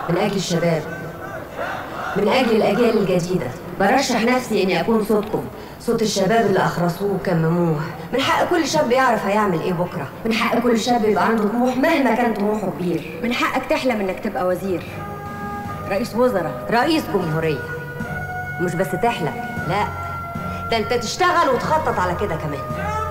من أجل الشباب من أجل الأجيال الجديدة برشح نفسي إني أكون صوتكم صوت الشباب اللي أخرسوه وكمموه من حق كل شاب يعرف هيعمل إيه بكرة من حق كل شاب يبقى عنده طموح مهما كان طموحه كبير من حقك تحلم إنك تبقى وزير رئيس وزراء رئيس جمهورية مش بس تحلم لا ده انت تشتغل وتخطط على كده كمان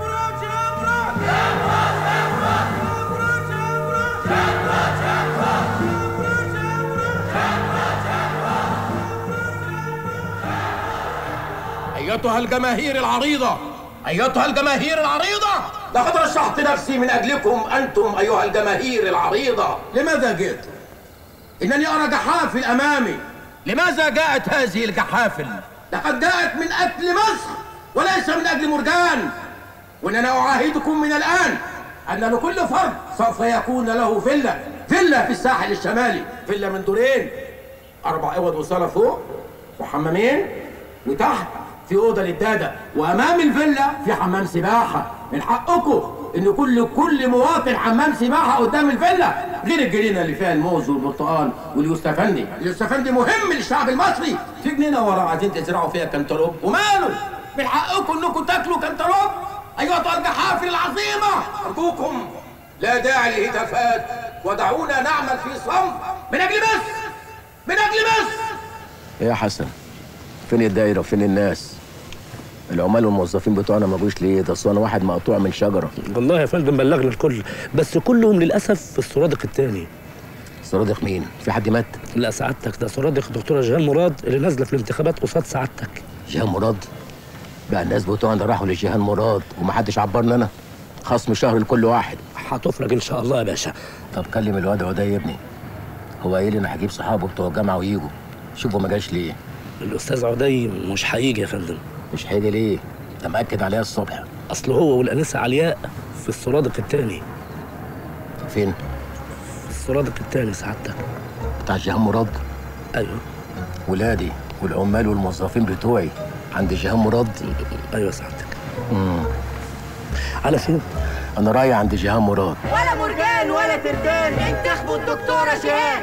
أيتها الجماهير العريضة أيتها الجماهير العريضة لقد رشحت نفسي من أجلكم أنتم أيها الجماهير العريضة لماذا جئت؟ إنني أرى جحافل أمامي لماذا جاءت هذه الجحافل؟ لقد جاءت من أجل مصر وليس من أجل مرجان وإننا أعاهدكم من الآن أن لكل فرد سوف يكون له فيلا فيلا في الساحل الشمالي فيلا من دورين أربع أوض وصالة فوق وحمامين وتحت في أوضة للدادة وأمام الفيلا في حمام سباحة من حقكم إن كل كل مواطن حمام سباحة قدام الفيلا غير الجنينة اللي فيها الموز والبرتقال واليوستفندي اليوستفندي مهم للشعب المصري في جنينة ورا عايزين تزرعوا فيها كنتالوب وماله من حقكم إنكم تاكلوا كنتالوب أيها الجحافل العظيمة أرجوكم لا داعي للهتافات ودعونا نعمل في صمت من أجل مصر من أجل مصر يا حسن فين الدايره وفين الناس العمال والموظفين بتوعنا ما جوش ليه ده أصل انا واحد مقطوع من شجره والله يا فندم بلغنا الكل بس كلهم للاسف في السرادق الثاني صرادق مين في حد مات لا سعادتك ده سرادق الدكتوره جيهان مراد اللي نازله في الانتخابات قصاد سعادتك جيهان مراد بقى الناس بتوعنا راحوا لجيهان مراد ومحدش عبرنا انا خصم شهر لكل واحد هتفرج ان شاء الله يا باشا طب كلم الواد عدي يا ابني هو قايل انا هجيب صحابه بتوع الجامعه ويجوا شوفوا ما جاش ليه الاستاذ عدي مش هيجي يا فندم مش هيجي ليه ده مأكد عليها الصبح اصل هو والانسه علياء في السرادق الثاني فين في السرادق الثاني سعادتك بتاع جيهان مراد ايوه ولادي والعمال والموظفين بتوعي عند جيهان مراد ايوه سعادتك امم على فين انا رايح عند جيهان مراد ولا مرجان ولا تردان انتخبوا الدكتورة جيهان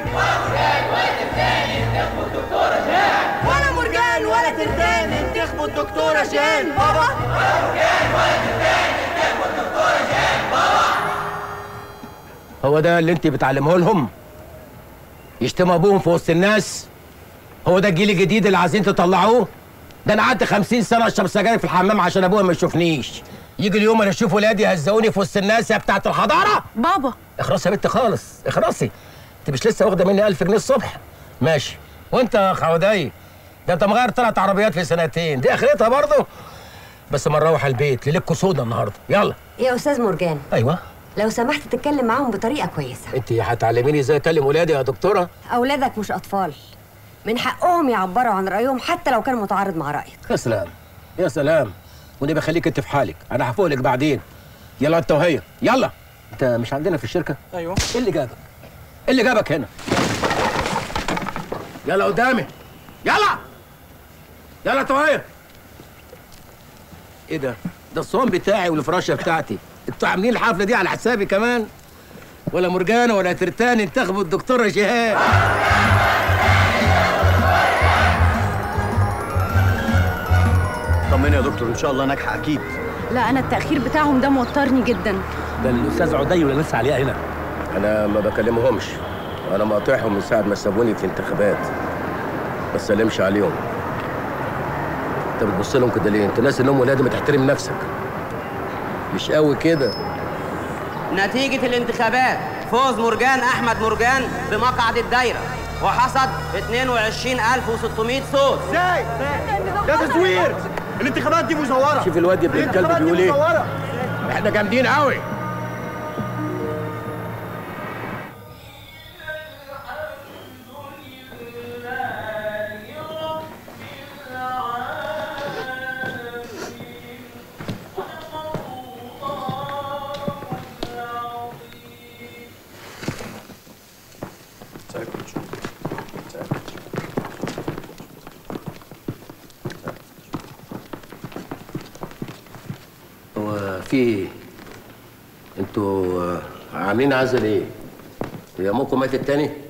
ولا مرجان ولا تردان انتخبوا الدكتورة جيهان بابا هو ده اللي انت بتعلمه لهم يشتموا ابوهم في وسط الناس هو ده الجيل الجديد اللي عايزين تطلعوه ده انا قعدت 50 سنه اشرب سجاير في الحمام عشان ابويا ما يشوفنيش يجي اليوم انا اشوف ولادي يهزقوني في وسط الناس يا بتاعه الحضاره بابا اخرسي يا بنت خالص اخرسي انت مش لسه واخده مني 1000 جنيه الصبح ماشي وانت يا خوداي ده انت مغير ثلاث عربيات في سنتين دي اخرتها برضه بس ما نروح البيت ليلتكوا سودا النهارده يلا يا أستاذ مرجان ايوه لو سمحت تتكلم معاهم بطريقة كويسة انت هتعلميني ازاي اكلم ولادي يا دكتوره أولادك مش أطفال من حقهم يعبروا عن رأيهم حتى لو كان متعارض مع رأيك يا سلام يا سلام ونبقى خليك انت في حالك انا هفوق لك بعدين يلا انت وهي يلا انت مش عندنا في الشركه ايوه ايه اللي جابك ايه اللي جابك هنا يلا قدامي يلا يلا انت وهي ايه ده ده الصوم بتاعي والفراشه بتاعتي انتوا عاملين الحفله دي على حسابي كمان ولا مرجانه ولا ترتان انتخبوا الدكتوره جهاد طمني يا دكتور ان شاء الله ناجحه اكيد لا انا التاخير بتاعهم ده موترني جدا ده الاستاذ عدي والانسه علياء هنا انا ما بكلمهمش انا مقاطعهم من ساعه ما سابوني في انتخابات ما سلمش عليهم انت بتبص لهم كده ليه انت ناس انهم ولادي ما تحترم نفسك مش قوي كده نتيجة الانتخابات فوز مرجان أحمد مرجان بمقعد الدايرة وحصد 22600 صوت ازاي ده تزوير الانتخابات دي مزوره شوف الواد ابن الكلب الانتخابات دي بيقول ايه مزورة. احنا جامدين قوي هو في ايه؟ انتوا آه، عاملين عزل ايه؟ هي امكم ماتت تاني؟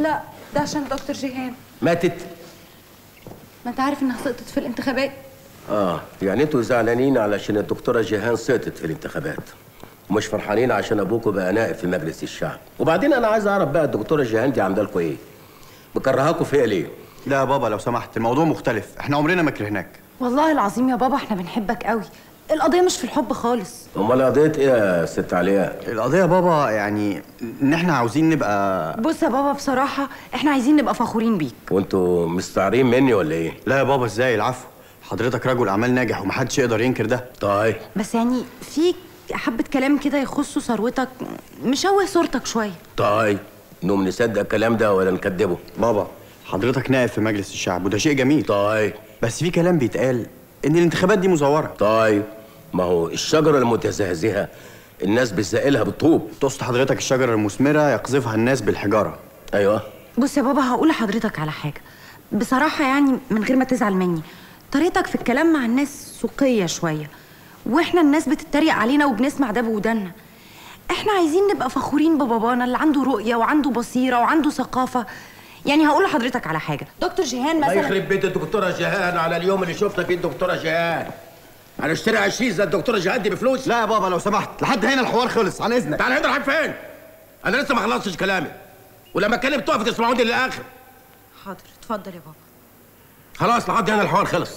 لا ده عشان دكتور جيهان ماتت ما انت عارف انها سقطت في الانتخابات اه يعني انتوا زعلانين علشان الدكتوره جيهان سقطت في الانتخابات ومش فرحانين عشان ابوكوا بقى نائب في مجلس الشعب وبعدين انا عايز اعرف بقى الدكتوره جيهان دي عامله لكم ايه مكرهاكوا فيها ليه لا يا بابا لو سمحت الموضوع مختلف احنا عمرنا ما كرهناك والله العظيم يا بابا احنا بنحبك قوي القضيه مش في الحب خالص امال قضيه ايه يا ست علياء القضيه يا بابا يعني ان احنا عاوزين نبقى بص يا بابا بصراحه احنا عايزين نبقى فخورين بيك وانتوا مستعارين مني ولا ايه لا يا بابا ازاي العفو حضرتك رجل اعمال ناجح ومحدش يقدر ينكر ده طيب بس يعني في حبه كلام كده يخصوا ثروتك مشوه صورتك شويه طيب نقوم نصدق الكلام ده ولا نكدبه بابا حضرتك نائب في مجلس الشعب وده شيء جميل طيب بس في كلام بيتقال ان الانتخابات دي مزوره طيب ما هو الشجره المتزهزهه الناس بتزقلها بالطوب تقصد حضرتك الشجره المثمره يقذفها الناس بالحجاره ايوه بص يا بابا هقول لحضرتك على حاجه بصراحه يعني من غير ما تزعل مني طريقتك في الكلام مع الناس سوقيه شويه واحنا الناس بتتريق علينا وبنسمع ده بودنا احنا عايزين نبقى فخورين ببابانا اللي عنده رؤيه وعنده بصيره وعنده ثقافه يعني هقول لحضرتك على حاجه دكتور جيهان الله مثلا يخرب بيت الدكتوره جيهان على اليوم اللي شفنا فيه الدكتوره جيهان انا اشتري 20 زي الدكتوره جيهان دي بفلوس لا يا بابا لو سمحت لحد هنا الحوار خلص عن اذنك تعال هنا رايح فين انا لسه ما خلصتش كلامي ولما اتكلم تقف تسمعوني للاخر حاضر اتفضل يا بابا خلاص لحد هنا الحوار خلص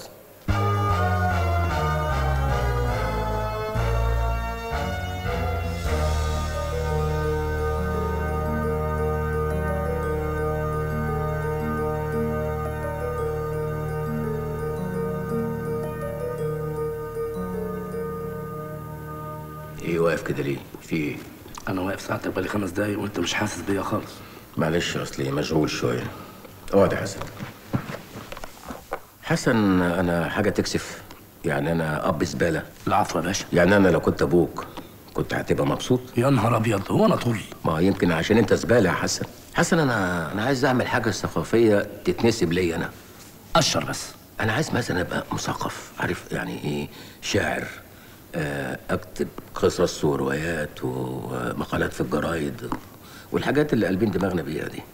ايه واقف كده ليه؟ في ايه؟ انا واقف ساعتك بقالي خمس دقايق وانت مش حاسس بيا خالص معلش اصلي مشغول شويه اقعد يا حسن حسن انا حاجه تكسف يعني انا اب زباله العفو يا باشا يعني انا لو كنت ابوك كنت هتبقى مبسوط يا نهار ابيض هو انا طول ما يمكن عشان انت زباله يا حسن حسن انا انا عايز اعمل حاجه ثقافيه تتنسب لي انا اشر بس انا عايز مثلا ابقى مثقف عارف يعني ايه شاعر آه، اكتب قصص وروايات ومقالات في الجرايد والحاجات اللي قلبين دماغنا بيها دي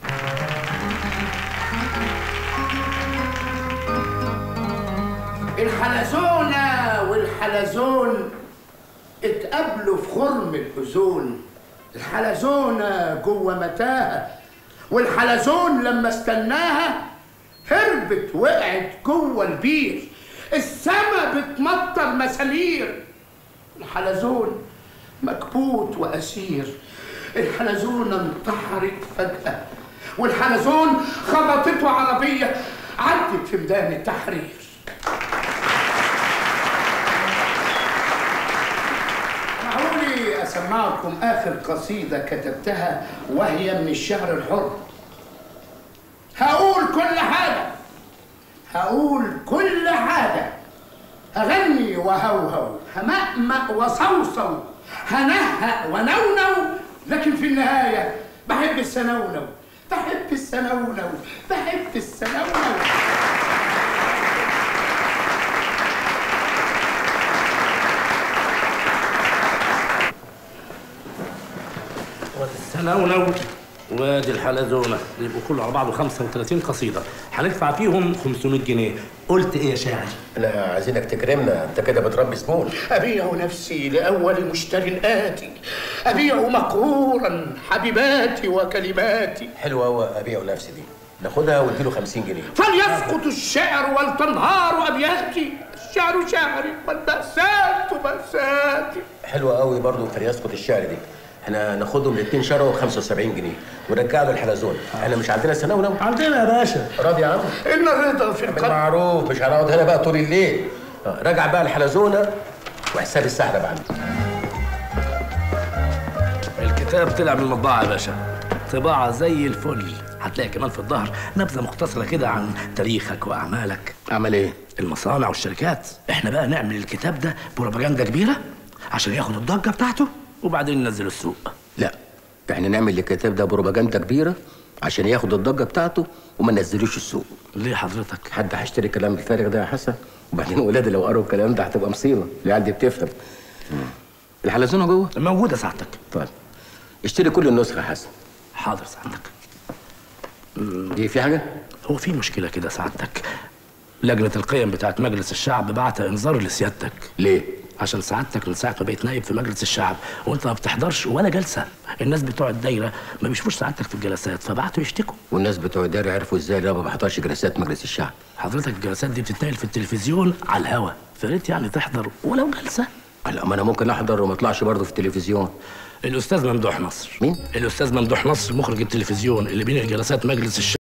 الحلزونة والحلزون اتقابلوا في خرم الأذون الحلزونة جوه متاهة والحلزون لما استناها هربت وقعت جوه البير السما بتمطر مسالير الحلزون مكبوت وأسير الحلزونة انتحرت فجأة والحلزون خبطته عربية عدت في ميدان التحرير معقولي أسمعكم آخر قصيدة كتبتها وهي من الشعر الحر هقول كل حاجة هقول كل حاجة هغني وهوهو همأمأ وصوصو هنهأ ونونو لكن في النهاية بحب السنونو بحب السنونو بحب السنونو والسنونو وادي الحلزونه يبقوا كله على بعضه 35 قصيده هندفع فيهم 500 جنيه قلت ايه يا شاعر لا عايزينك تكرمنا انت كده بتربي زبون أبيع نفسي لأول مشتر آتي أبيع مقهورا حبيباتي وكلماتي حلوه قوي ابيع نفسي دي ناخدها واديله 50 جنيه فليسقط الشعر ولتنهار أبياتي الشعر شعري والمأساة مأساتي حلوه قوي برضه فليسقط الشعر دي احنا ناخدهم الاثنين شروا 75 جنيه ونرجع له الحلزون احنا مش عندنا سنه عندنا يا باشا راضي يا عم إن الرضا في القلب بالمعروف مش هنقعد هنا بقى طول الليل آه، راجع بقى الحلزونه وحساب السحر بقى عندي الكتاب طلع من المطبعه يا باشا طباعه زي الفل هتلاقي كمان في الظهر نبذه مختصره كده عن تاريخك واعمالك اعمل ايه؟ المصانع والشركات احنا بقى نعمل الكتاب ده بروباجندا كبيره عشان ياخد الضجه بتاعته وبعدين ننزله السوق لا احنا نعمل الكتاب ده بروباجندا كبيره عشان ياخد الضجه بتاعته وما ننزلوش السوق ليه حضرتك حد هيشتري الكلام الفارغ ده يا حسن وبعدين ولادي لو قروا الكلام ده هتبقى مصيبه العيال دي بتفهم الحلزونه جوه موجوده ساعتك طيب اشتري كل النسخه يا حسن حاضر سعادتك دي في حاجه هو في مشكله كده سعادتك لجنه القيم بتاعت مجلس الشعب بعت انذار لسيادتك ليه عشان سعادتك من ساعه ما بقيت نائب في مجلس الشعب وانت ما بتحضرش ولا جلسه الناس بتوع الدايره ما بيشوفوش سعادتك في الجلسات فبعتوا يشتكوا والناس بتوع الدار عرفوا ازاي إن انا ما بحضرش جلسات مجلس الشعب حضرتك الجلسات دي بتتنقل في التلفزيون على الهوا فريت يعني تحضر ولو جلسه لا ما انا ممكن احضر وما اطلعش برضه في التلفزيون الاستاذ ممدوح نصر مين الاستاذ ممدوح نصر مخرج التلفزيون اللي بين جلسات مجلس الشعب